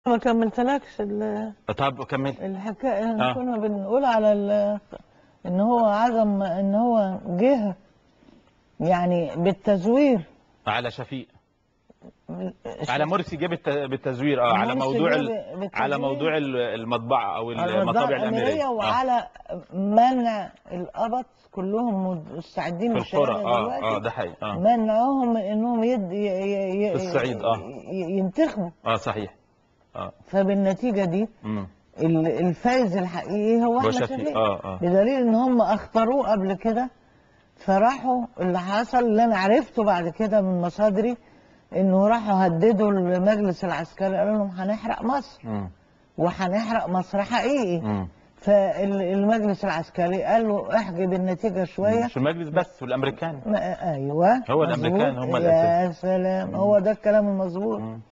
ما كملتلكش ال- طب كمل الحكايه آه. كنا بنقول على ال- ان هو عزم ان هو جه يعني بالتزوير على شفيق على مرسي جه بالت- بالتزوير اه على مرسي موضوع جه ال... بالتزوير. على موضوع ال- المطبعه او على المطابع الاميريه آه. وعلى منع القبط كلهم مستعدين في القرى للشهاده اه دلوقتي اه ده حقيقي اه منعهم من انهم يد ي... ي... ي... في الصعيد، آه. ي- ينتخبوا اه صحيح اه فبالنتيجه دي امم ال- الفايز الحقيقي هو هو احمد شفيق شفيق اه اه بدليل ان هم اختاروه قبل كده فراحوا اللي حصل اللي انا عرفته بعد كده من مصادري انه راحوا هددوا المجلس العسكري قالوا لهم هنحرق مصر امم وهنحرق مصر حقيقي امم فالمجلس العسكري قال له احجب النتيجه شويه مش المجلس بس والامريكان ما ايوه هو مظبوط. الأمريكان هم يا الأساس. سلام هو ده الكلام المظبوط مم.